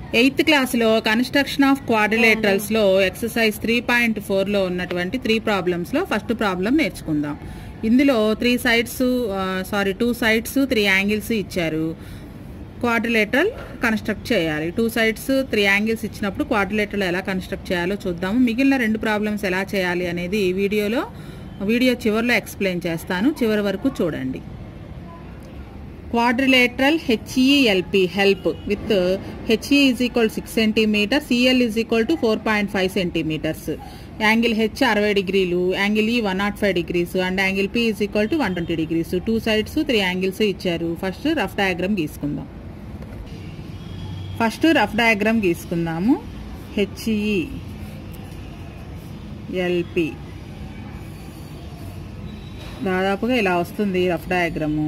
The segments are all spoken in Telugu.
ఎయిత్ క్లాస్లో కన్స్ట్రక్షన్ ఆఫ్ క్వాడ్రిలేటరల్స్లో ఎక్సర్సైజ్ త్రీ పాయింట్ ఫోర్లో ఉన్నటువంటి త్రీ ప్రాబ్లమ్స్లో ఫస్ట్ ప్రాబ్లం నేర్చుకుందాం ఇందులో three sides sorry two sides three angles ఇచ్చారు క్వాడ్రిలేటరల్ కన్స్ట్రక్ట్ చేయాలి టూ సైడ్స్ త్రీ యాంగిల్స్ ఇచ్చినప్పుడు క్వాడ్రిలేటరల్ ఎలా కన్స్ట్రక్ట్ చేయాలో చూద్దాము మిగిలిన రెండు ప్రాబ్లమ్స్ ఎలా చేయాలి అనేది వీడియోలో వీడియో చివరిలో ఎక్స్ప్లెయిన్ చేస్తాను చివరి వరకు చూడండి quadrilateral HELP help with HE is equal to 6 centimeters, CL is equal to 4.5 centimeters. Angle H అరవై డిగ్రీలు angle E one naught five degrees and angle P is equal to one twenty degrees two sides three angles ఇచ్చారు ఫస్ట్ రఫ్ డయాగ్రామ్ గీసుకుందాం ఫస్ట్ రఫ్ డయాగ్రామ్ గీసుకుందాము హెచ్ఈ ఎల్పి దాదాపుగా ఇలా వస్తుంది రఫ్ డయాగ్రాము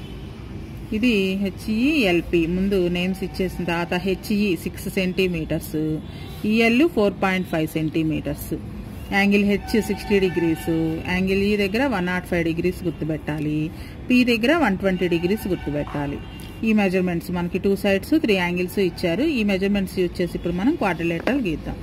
ఇది హెచ్ఈఎల్పి ముందు నేమ్స్ ఇచ్చేసిన తర్వాత H E six centimeters E L four point five centimeters angle H sixty degrees angle E దగ్గర వన్ నాట్ ఫైవ్ డిగ్రీస్ గుర్తుపెట్టాలి పి దగ్గర వన్ ట్వంటీ డిగ్రీస్ గుర్తుపెట్టాలి ఈ మెజర్మెంట్స్ మనకి టూ సైడ్స్ త్రీ యాంగిల్స్ ఇచ్చారు ఈ మెజర్మెంట్స్ యూజ్ చేసి ఇప్పుడు మనం క్వార్టర్లేటర్ గీద్దాం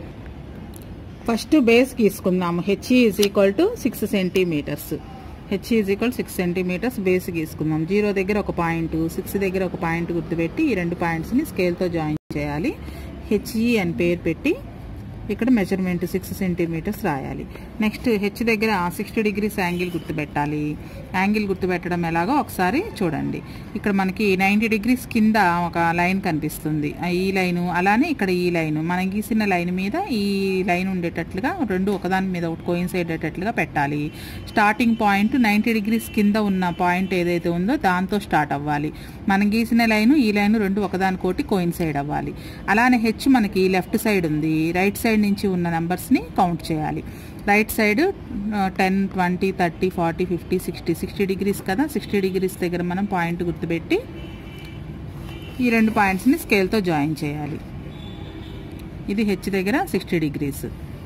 ఫస్ట్ బేస్ గీసుకుందాము H E is equal to six centimeters H is equal six centimeters base గీసుకుందాం జీరో దగ్గర ఒక పాయింట్ సిక్స్ దగ్గర ఒక పాయింట్ గుర్తుపెట్టి ఈ రెండు పాయింట్స్ని స్కేల్తో జాయిన్ చేయాలి హెచ్ఈ అని పేరు పెట్టి ఇక్కడ మెజర్మెంట్ సిక్స్ సెంటీమీటర్స్ రాయాలి నెక్స్ట్ హెచ్ దగ్గర సిక్స్టీ డిగ్రీస్ యాంగిల్ గుర్తుపెట్టాలి యాంగిల్ గుర్తుపెట్టడం ఎలాగో ఒకసారి చూడండి ఇక్కడ మనకి నైంటీ డిగ్రీస్ కింద ఒక లైన్ కనిపిస్తుంది ఈ లైను అలానే ఇక్కడ ఈ లైన్ మనం గీసిన లైన్ మీద ఈ లైన్ ఉండేటట్లుగా రెండు ఒకదాని మీద ఒకటి కోయిన్సైడ్ అయ్యేటట్లుగా పెట్టాలి స్టార్టింగ్ పాయింట్ నైంటీ డిగ్రీస్ కింద ఉన్న పాయింట్ ఏదైతే ఉందో దాంతో స్టార్ట్ అవ్వాలి మనం గీసిన లైను ఈ లైన్ రెండు ఒకదానికోటి కోయిన్సైడ్ అవ్వాలి అలానే హెచ్ మనకి లెఫ్ట్ సైడ్ ఉంది రైట్ సైడ్ నుంచి ఉన్న నెంబర్స్ని కౌంట్ చేయాలి right side ten twenty thirty forty fifty sixty sixty degrees కదా సిక్స్టీ డిగ్రీస్ దగ్గర మనం పాయింట్ గుర్తుపెట్టి ఈ రెండు పాయింట్స్ని స్కేల్తో జాయిన్ చేయాలి ఇది హెచ్ దగ్గర సిక్స్టీ డిగ్రీస్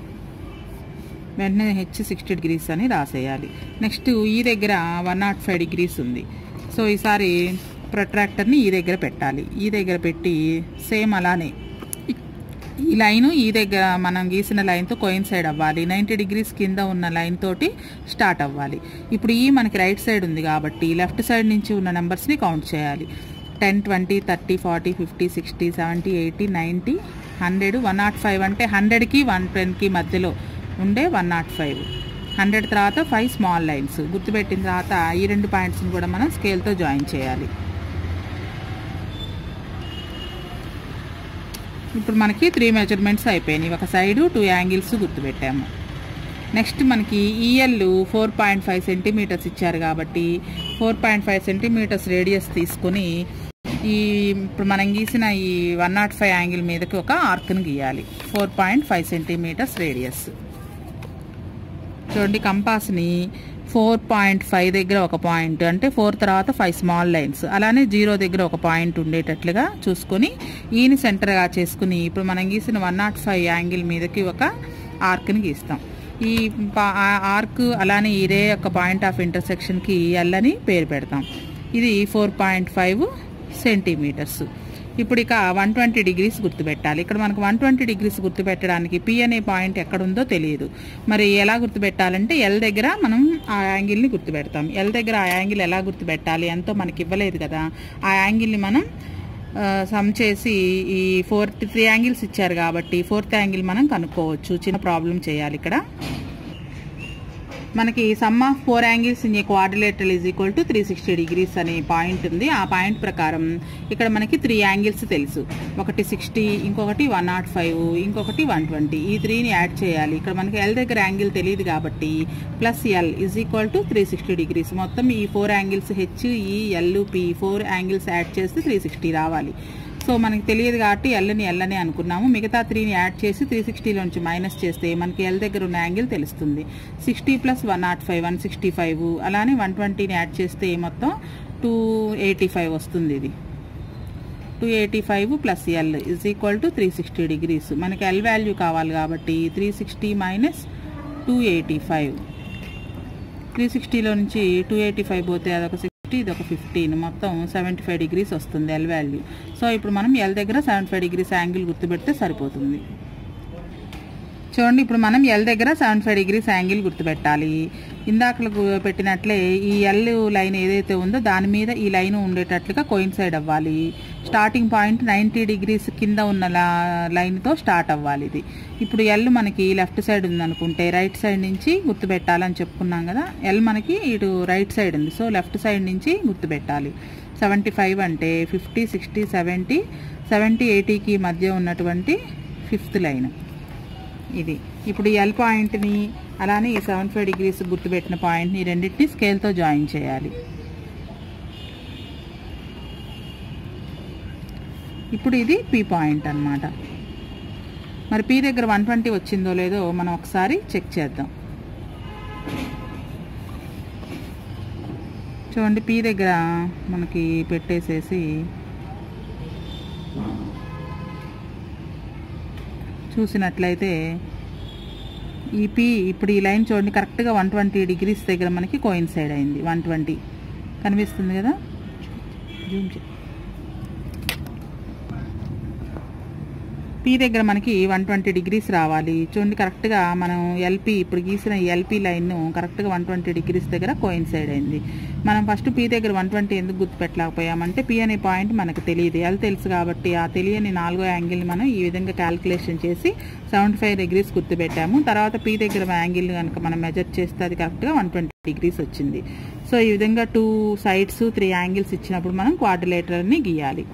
వెంటనే హెచ్ సిక్స్టీ డిగ్రీస్ అని రాసేయాలి నెక్స్ట్ ఈ దగ్గర వన్ నాట్ ఫైవ్ డిగ్రీస్ ఉంది సో ఈసారి ప్రొట్రాక్టర్ని ఈ దగ్గర పెట్టాలి ఈ దగ్గర పెట్టి సేమ్ అలానే ఈ లైను ఈ దగ్గర మనం గీసిన లైన్తో కోయిన్సైడ్ అవ్వాలి నైంటీ డిగ్రీస్ కింద ఉన్న లైన్ తోటి స్టార్ట్ అవ్వాలి ఇప్పుడు ఈ మనకి రైట్ సైడ్ ఉంది కాబట్టి లెఫ్ట్ సైడ్ నుంచి ఉన్న నెంబర్స్ని కౌంట్ చేయాలి ten twenty thirty forty fifty sixty seventy eighty ninety hundred one naught five అంటే హండ్రెడ్కి వన్ టెన్కి మధ్యలో ఉండే వన్ నాట్ ఫైవ్ హండ్రెడ్ తర్వాత ఫైవ్ స్మాల్ లైన్స్ గుర్తుపెట్టిన తర్వాత ఈ రెండు పాయింట్స్ని కూడా మనం స్కేల్తో జాయిన్ చేయాలి ఇప్పుడు మనకి త్రీ మెజర్మెంట్స్ అయిపోయినాయి ఒక సైడు టూ యాంగిల్స్ గుర్తుపెట్టాము నెక్స్ట్ మనకి E L four point five centimeters ఇచ్చారు కాబట్టి four point five centimeters radius తీసుకొని ఈ ఇప్పుడు మనం గీసిన ఈ వన్ నాట్ ఫైవ్ యాంగిల్ మీదకి ఒక ఆర్క్ని గీయాలి four point five centimeters radius చూడండి కంపాస్ని ఫోర్ పాయింట్ ఫైవ్ దగ్గర ఒక పాయింట్ అంటే ఫోర్ తర్వాత ఫైవ్ స్మాల్ లైన్స్ అలానే జీరో దగ్గర ఒక పాయింట్ ఉండేటట్లుగా చూసుకొని ఈని సెంటర్గా చేసుకుని ఇప్పుడు మనం గీసిన వన్ నాట్ ఫైవ్ యాంగిల్ మీదకి ఒక ఆర్క్ని గీస్తాం ఈ ఆర్క్ అలానే ఇదే ఒక పాయింట్ ఆఫ్ ఇంటర్సెక్షన్కి ఎల్ అని పేరు పెడతాం ఇది ఫోర్ పాయింట్ ఫైవ్ సెంటీమీటర్స్ ఇప్పుడు ఇక వన్ ట్వంటీ డిగ్రీస్ గుర్తుపెట్టాలి ఇక్కడ మనకు వన్ ట్వంటీ డిగ్రీస్ గుర్తుపెట్టడానికి పి అనే పాయింట్ ఎక్కడ ఉందో తెలియదు మరి ఎలా గుర్తుపెట్టాలంటే ఎల్ దగ్గర మనం ఆ యాంగిల్ని గుర్తుపెడతాం ఎల్ దగ్గర ఆ యాంగిల్ ఎలా గుర్తుపెట్టాలి ఎంతో మనకి ఇవ్వలేదు కదా ఆ యాంగిల్ని మనం సమ్ చేసి ఈ ఫోర్త్ త్రీ యాంగిల్స్ ఇచ్చారు కాబట్టి ఫోర్త్ యాంగిల్ మనం కనుక్కోవచ్చు చిన్న ప్రాబ్లం చేయాలి ఇక్కడ మనకి sum of four angles in a quadrilateral is equal to three sixty degrees అనే పాయింట్ ఉంది ఆ పాయింట్ ప్రకారం ఇక్కడ మనకి త్రీ యాంగిల్స్ తెలుసు ఒకటి సిక్స్టీ ఇంకొకటి వన్ నాట్ ఫైవ్ ఇంకొకటి వన్ ట్వంటీ ఈ త్రీని యాడ్ చేయాలి ఇక్కడ మనకి ఎల్ దగ్గర యాంగిల్ తెలియదు కాబట్టి plus L is equal to three sixty degrees మొత్తం ఈ four angles H E L P four angles add చేస్తే త్రీ సిక్స్టీ రావాలి సో మనకి తెలియదు కాబట్టి ఎల్ని ఎల్లని అనుకున్నాము మిగతా త్రీని యాడ్ చేసి త్రీ సిక్స్టీలోంచి మైనస్ చేస్తే మనకి ఎల్ దగ్గర ఉన్న యాంగిల్ తెలుస్తుంది sixty plus one naught five one sixty five అలానే వన్ ట్వంటీని యాడ్ చేస్తే మొత్తం టూ ఎయిటీ ఫైవ్ వస్తుంది ఇది two eighty five plus L is equal to three sixty degrees మనకి ఎల్ వాల్యూ కావాలి కాబట్టి three sixty minus two eighty five three సిక్స్టీలో నుంచి టూ ఎయిటీ ఫైవ్ పోతే అదొక సిక్స్టీ ఇది ఒక ఫిఫ్టీన్ మొత్తం సెవెంటీ ఫైవ్ డిగ్రీస్ వస్తుంది ఎల్ వాల్యూ సో ఇప్పుడు మనం ఎల్ దగ్గర సెవెంటీ ఫైవ్ డిగ్రీస్ యాంగిల్ గుర్తుపెడితే సరిపోతుంది చూడండి ఇప్పుడు మనం ఎల్ దగ్గర సెవెంటీ ఫైవ్ డిగ్రీస్ యాంగిల్ గుర్తుపెట్టాలి ఇందాకలకు పెట్టినట్లే ఈ ఎల్ లైన్ ఏదైతే ఉందో దాని మీద ఈ లైన్ ఉండేటట్లుగా కోయిన్సైడ్ అవ్వాలి స్టార్టింగ్ పాయింట్ నైంటీ డిగ్రీస్ కింద ఉన్న లైన్తో స్టార్ట్ అవ్వాలి ఇది ఇప్పుడు ఎల్ మనకి లెఫ్ట్ సైడ్ ఉందనుకుంటే రైట్ సైడ్ నుంచి గుర్తుపెట్టాలని చెప్పుకున్నాం కదా ఎల్ మనకి ఇటు రైట్ సైడ్ ఉంది సో లెఫ్ట్ సైడ్ నుంచి గుర్తుపెట్టాలి సెవెంటీ ఫైవ్ అంటే ఫిఫ్టీ సిక్స్టీ సెవెంటీ సెవెంటీ ఎయిటీకి మధ్య ఉన్నటువంటి ఫిఫ్త్ లైన్ ఇది ఇప్పుడు ఈ ఎల్ పాయింట్ని అలానే ఈ సెవెన్ ఫైవ్ డిగ్రీస్ గుర్తుపెట్టిన పాయింట్ని రెండింటిని స్కేల్తో జాయిన్ చేయాలి ఇప్పుడు ఇది పీ పాయింట్ అన్నమాట మరి పీ దగ్గర వన్ ట్వంటీ వచ్చిందో లేదో మనం ఒకసారి చెక్ చేద్దాం చూడండి పీ దగ్గర మనకి పెట్టేసేసి చూసినట్లయితే ఈ పీ ఇప్పుడు ఈ లైన్ చూడండి కరెక్ట్గా వన్ ట్వంటీ డిగ్రీస్ దగ్గర మనకి కోయిన్సైడ్ అయింది వన్ ట్వంటీ కనిపిస్తుంది కదా జూమ్ చే పీ దగ్గర మనకి వన్ ట్వంటీ డిగ్రీస్ రావాలి చూడండి కరెక్ట్గా మనం ఎల్పి ఇప్పుడు గీసిన ఈ ఎల్పి లైన్ కరెక్ట్గా వన్ ట్వంటీ డిగ్రీస్ దగ్గర కోయిన్సైడ్ అయింది మనం ఫస్ట్ పీ దగ్గర వన్ ట్వంటీ ఎందుకు గుర్తుపెట్టలేకపోయామంటే పీ అనే పాయింట్ మనకు తెలియదు ఎల్ తెలుసు కాబట్టి ఆ తెలియని నాలుగో యాంగిల్ని మనం ఈ విధంగా క్యాలిక్యులేషన్ చేసి సెవెంటీ ఫైవ్ డిగ్రీస్ గుర్తుపెట్టాము తర్వాత పీ దగ్గర యాంగిల్ కనుక మనం మెజర్ చేస్తే అది కరెక్ట్గా వన్ ట్వంటీ డిగ్రీస్ వచ్చింది సో ఈ విధంగా టూ సైడ్స్ త్రీ యాంగిల్స్ ఇచ్చినప్పుడు మనం క్వాడ్రిలేటర్ని గీయాలి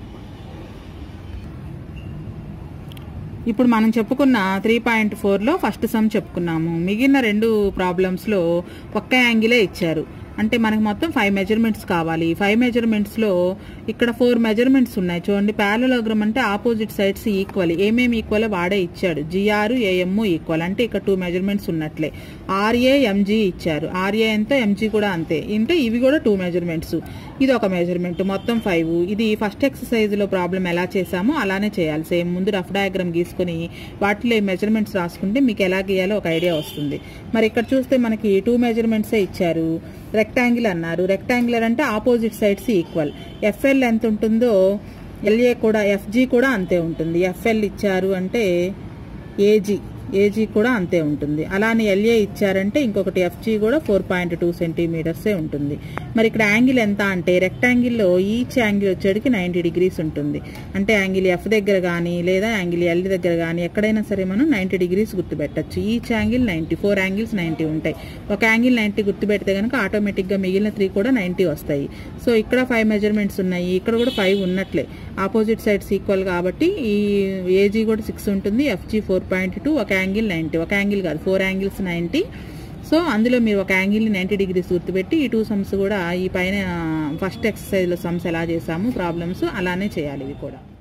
ఇప్పుడు మనం చెప్పుకున్న త్రీ పాయింట్ ఫోర్లో ఫస్ట్ సమ్ చెప్పుకున్నాము మిగిలిన రెండు ప్రాబ్లమ్స్లో ఒక్క యాంగిలే ఇచ్చారు అంటే మనకు మొత్తం ఫైవ్ మెజర్మెంట్స్ కావాలి ఫైవ్ మెజర్మెంట్స్లో ఇక్కడ ఫోర్ మెజర్మెంట్స్ ఉన్నాయి చూడండి ప్యారలోగ్రామ్ అంటే ఆపోజిట్ సైడ్స్ ఈక్వల్ ఏమేమి ఈక్వల్ వాడే ఇచ్చాడు జిఆర్ ఏఎం ఈక్వల్ అంటే ఇక్కడ టూ మెజర్మెంట్స్ ఉన్నట్లే ఆర్ఏ ఎంజీ ఇచ్చారు ఆర్ఏ ఎంతో ఎంజీ కూడా అంతే అంటే ఇవి కూడా టూ మెజర్మెంట్స్ ఇది ఒక మెజర్మెంట్ మొత్తం ఫైవ్ ఇది ఫస్ట్ ఎక్సర్సైజ్లో ప్రాబ్లం ఎలా చేసామో అలానే చేయాలి సేమ్ ముందు రఫ్ డయాగ్రామ్ గీసుకొని వాటిలో మెజర్మెంట్స్ రాసుకుంటే మీకు ఎలా గీయాలో ఒక ఐడియా వస్తుంది మరి ఇక్కడ చూస్తే మనకి టూ మెజర్మెంట్సే ఇచ్చారు రెక్టాంగిల్ అన్నారు రెక్టాంగులర్ అంటే ఆపోజిట్ సైడ్స్ ఈక్వల్ ఎఫ్ఎల్ ఎంత ఉంటుందో ఎల్ఏ కూడా ఎఫ్జీ కూడా అంతే ఉంటుంది ఎఫ్ఎల్ ఇచ్చారు అంటే ఏజీ ఏజీ కూడా అంతే ఉంటుంది అలానే ఎల్ఏ ఇచ్చారంటే ఇంకొకటి ఎఫ్జీ కూడా ఫోర్ పాయింట్ టూ సెంటీమీటర్సే ఉంటుంది మరి ఇక్కడ యాంగిల్ ఎంత అంటే రెక్టాంగిల్లో ఈచ్ యాంగిల్ వచ్చేటికి నైంటీ డిగ్రీస్ ఉంటుంది అంటే యాంగిల్ ఎఫ్ దగ్గర కానీ లేదా యాంగిల్ ఎల్ దగ్గర కానీ ఎక్కడైనా సరే మనం నైంటీ డిగ్రీస్ గుర్తుపెట్టచ్చు each angle ninety four angles ninety ఉంటాయి ఒక యాంగిల్ నైంటీ గుర్తుపెడితే కనుక ఆటోమేటిక్గా మిగిలిన త్రీ కూడా నైంటీ వస్తాయి సో ఇక్కడ ఫైవ్ మెజర్మెంట్స్ ఉన్నాయి ఇక్కడ కూడా ఫైవ్ ఉన్నట్లే ఆపోజిట్ సైడ్స్ ఈక్వల్ కాబట్టి ఈ ఏజీ కూడా సిక్స్ ఉంటుంది ఎఫ్జీ ఫోర్ పాయింట్ టూ ఒక యాంగిల్ నైంటీ ఒక యాంగిల్ కాదు ఫోర్ యాంగిల్స్ నైంటీ సో అందులో మీరు ఒక యాంగిల్ని నైంటీ డిగ్రీస్ గుర్తుపెట్టి ఈ టూ సమ్స్ కూడా ఈ పైన ఫస్ట్ ఎక్సర్సైజ్లో సమ్స్ ఎలా చేసాము ప్రాబ్లమ్స్ అలానే చేయాలి ఇవి కూడా